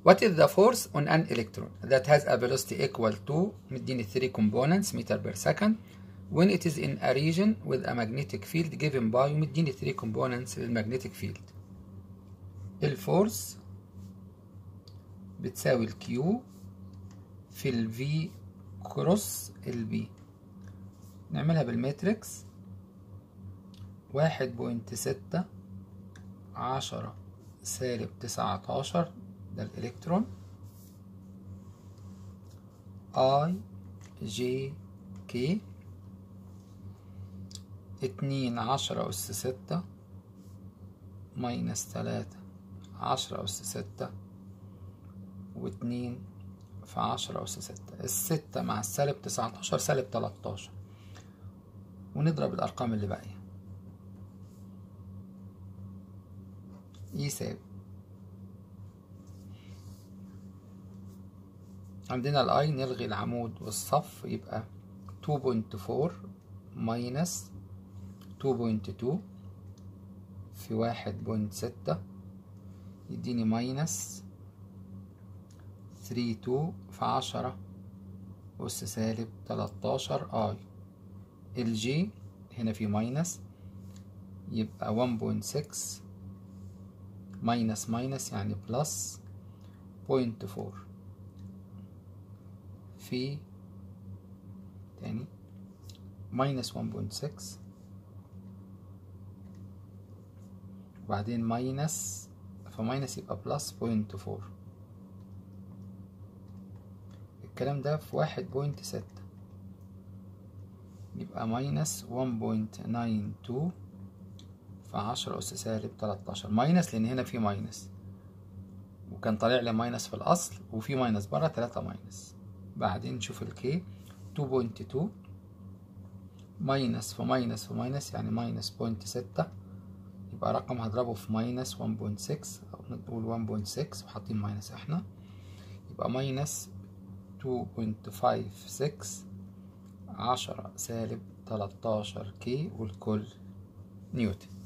What is the force on an electron that has a velocity equal to مديني 3 components meter per second when it is in a region with a magnetic field given by ومديني 3 components للمagnetic field الفورس بتساوي الكيو في الفي كروس البي نعملها بالماتريكس واحد بوينت ستة عشرة سالب تسعتاشر ده الإلكترون I جي كي اتنين عشرة أس ستة ماينس تلاتة عشرة أس ستة واتنين في عشرة أس ستة الستة مع السالب تسعتاشر سالب تلاتاشر ونضرب الأرقام اللي باقية يساوي عندنا الاي نلغي العمود والصف يبقى 2.4 ماينس 2.2 في واحد بوينت ستة يديني ماينس 3 2 في عشرة أس سالب تلاتاشر اي الجي هنا في ماينس يبقى 1.6 ماينس ماينس يعني بلس بوينت فور في تاني ماينس 1.6 وبعدين ماينس فماينس يبقى بلس بوينت فور الكلام ده في واحد بوينت ستة يبقى ماينس 1.92 في عشرة أس سالب تلاتاشر ماينس لأن هنا في ماينس وكان طالع لي ماينس في الأصل وفي ماينس برا تلاتة ماينس بعدين نشوف الكي 2.2 ماينس في ماينس في ماينس يعني ماينس بوينت ستة يبقى رقم هضربه في ماينس 1.6 أو نقول 1.6 وحاطين ماينس احنا يبقى ماينس 2.56 عشرة سالب تلاتاشر كي والكل نيوتن